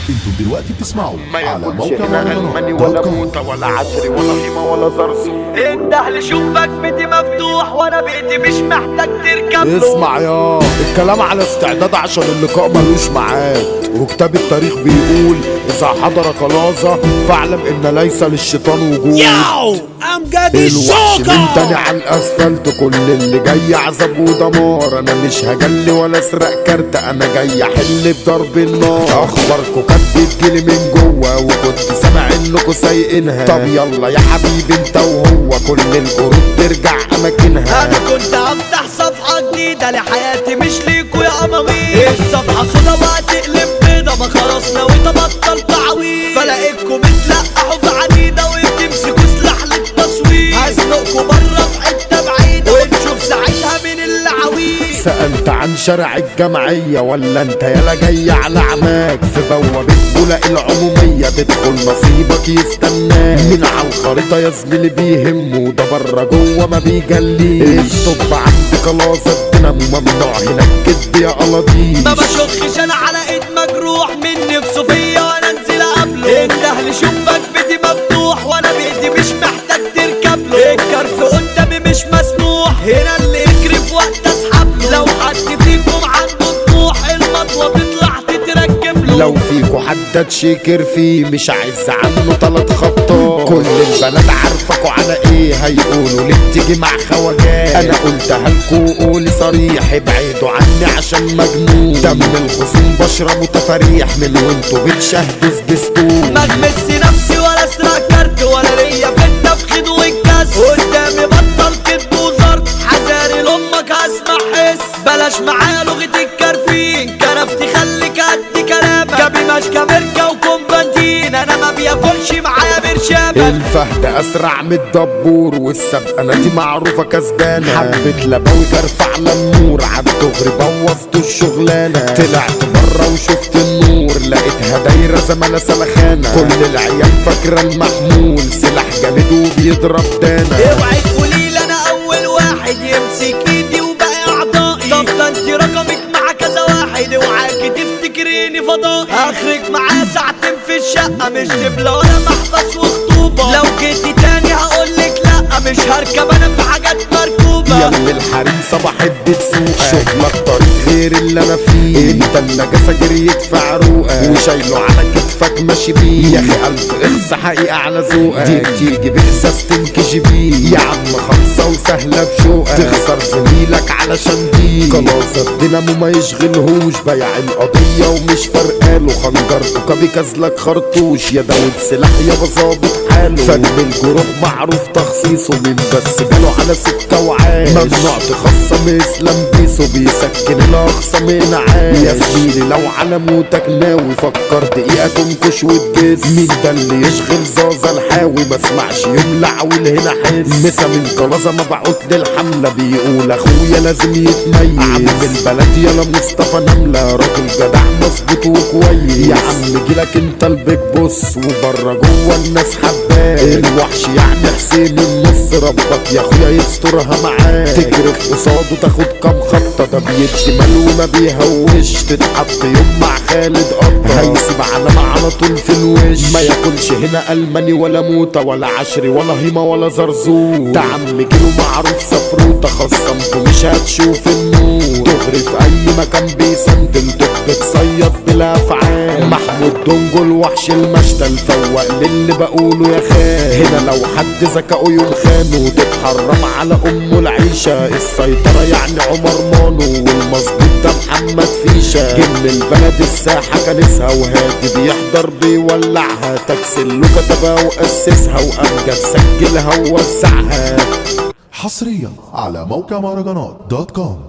انتوا دلوقتي بتسمعوا ما على ياكلش موقع هنا الماني ولا مهرجانات موتة ولا عشري ولا خيمة ولا زرزو الدهل شباك بيتي مفتوح وانا بيتي مش محتاج تركب له اسمع يا الكلام على استعداد عشان اللقاء ملوش ميعاد وكتاب التاريخ بيقول اذا حضر كلازة فاعلم ان ليس للشيطان وجود ياو امجد الوحش من تاني الشوكة على الاسفلت كل اللي جاي عذاب ودمار انا مش هجلي ولا اسرق كارت انا جاي احل بضرب النار اخباركوا كانت بتجيلي من جوه وكنت سامع انكوا سايقينها طب يلا يا حبيبي انت وهو كل القرود ترجع اماكنها انا كنت هفتح صفحة جديدة لحياتي مش ليكوا يا امامير الصفحة سودا وهتقلب بيضة ما خلاص نويت ابطل تعويض فلاقيكوا بتلقحوا في عديدة وبتمسكوا سلاح للتصوير هزنقكوا بره في حتة بعيدة ونشوف ساعتها مين اللي عويل سألت عن شارع الجمعية ولا انت يالا جاي على عماك في بوابة بولاق العمومية تدخل نصيبك يستناك من على الخريطة يا زميلي بيهمه ده بره جوه ما بيجليش ستوب عند كلازة الدينامو ممنوع هناك كدب يا قلاطيش ما بشخش انا على ايد مجروح من نفسه فيا وانا انزل قبله الدهل شباك بيتي مفتوح وانا بايدي مش محتاج تركب له الكرف قدامي مش مسموح هنا اللي يجري في وقت اسحب له لو حد فيكم عنده طموح المطوه بتطلع تتركب له لو فيكوا حد تشكر فيه مش عايز عنه تلات خطات كل البلد عارفكوا على ايه هيقولوا ليه بتيجي مع خواجات انا قلتها لكوا قولي صريح ابعدوا عني عشان مجنون دم الخصوم بشربه تفاريح من وانتوا بتشاهدوا سبيستون ما اغمسش نفسي ولا اسرق كارت ولا ليا في التفخيد والكاس قدامي بطل كدب وزرت حذاري لامك هسمع حس بلاش معايا لغة الكرفين كرفتي خليك قد كلامك جابي مشكا بركة وكومبانتين انا ما بياكلش معايا برشامك الفهد اسرع من الدبور والسبقه دي معروفه كسبانه حبه لباوي كرف على النور عالدغري بوظتوا الشغلانه طلعت بره وشفت النور لقيتها دايره زمالة سلخانه كل العيال فاكره المحمول سلاح جامد وبيضرب دانا اوعي تقولي لي انا اول واحد يمسك ايدي وباقي اعضائي طب ده انت رقمك مع كذا واحد اوعاكي تفتكريني فضائي اخرك معايا ساعتين في الشقه مش دبله ولا محبس وخطوبه لو جيتي تاني هقولك لا مش هركب انا في حاجات مركوبه يا ابن الحريم صباح الدسوق شوف لك طريق غير اللي انا فيه انت النجاسه جريت في عروقك وشايله على كتفك ماشي بيه يا اخي الف اخس حقيقه على ذوقك دي بتيجي باحساس تنكش بيه يا عم خلصه وسهله بشوقك تخسر زميلك علشان دي خلاص الدينامو ما يشغلهوش بيع القضيه ومش فارقاله خنجرته كبيكازلك خرطوش يا داود سلاح يا ظابط حاله فن الجروح معروف تخصيصه مين بس جاله على سكه وعاش ممنوع تخصم اسلام بيسو بيسكن الاخصم انعاش يا زميلي لو على موتك ناوي فكر دقيقه تنكش وتجس مين ده اللي يشغل زازا الحاوي ما اسمعش يملع والهنا حس مسا من طلازه مبعوت للحمله بيقول اخويا لازم يتميز عم البلد يلا مصطفى نمله راجل جدع مظبوط وكويس يا عم جيلك انت البيج بوس وبره جوه الناس حباه الوحش يعني حسين النص ربك يا اخويا يسترها معاه تجرف قصاده تاخد كام خطه ده بيدي مال وما بيهوش تتحط يوم مع خالد قطه هيسيب علامه على طول في الوش ما ياكلش هنا الماني ولا موته ولا عشري ولا هيمه ولا زرزور ده عم جيله معروف سفروته خصمته مش هتشوف النور دغري في اي مكان بيسندل دب بتصيد بلا افعال محمود دونجو الوحش المشتى الفوق للي بقوله يا خان هنا لو حد ذكاؤه يوم خانه تتحرم على امه العيشه السيطره يعني عمر مانو والمظبوط ده محمد فيشه جن البلد الساحه كنسها وهادي بيحضر بيولعها تكسل له كتبها واسسها وامجد سجلها ووزعها حصريا على موقع مهرجانات دوت كوم